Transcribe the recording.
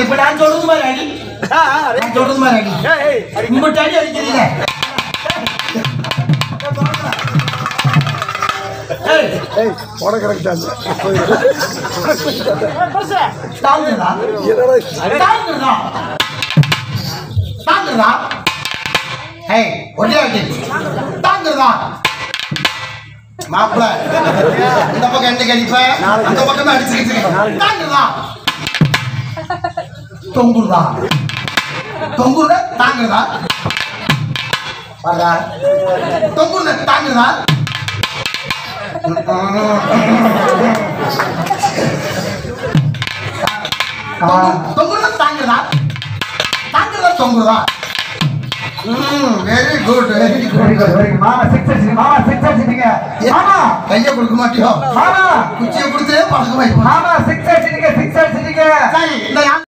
இப்ப நான் சொல்றது மாதிரி அடி நான் சொல்றது மாதிரி அடி கும்பிட்டு அடி அடிக்கிறீங்க ஏய், தாங்குறதா? தாங்குறதா? தாங்குறதா? ஏய், ஒரே அடி. தாங்குறதா? மாப்பிள இந்த பக்கம் என்ன கடிப்ப அந்த பக்கம் தான் அடிச்சுக்கிட்டு இருக்கேன். தாங்குறதா தொங்குறதா தொங்குறத தாங்குறதா பாருடா தொங்குறத தாங்குறதா தொங்குறத தாங்குறதா தாங்குறதா தொங்குறதா வெரி குட் வெரி குட் மாமா சிக்ஸ் அடிச்சு மாமா சிக்ஸ் அடிச்சிட்டீங்க மாமா கையை கொடுக்க மாட்டியோ மாமா குச்சியை கொடுத்தே பழக்கமாயிப்போம் மாமா சிக்ஸ் அடிச்சிட்டீங்க சிக்ஸ் அடிச்சிட்டீங்க சரி இந்த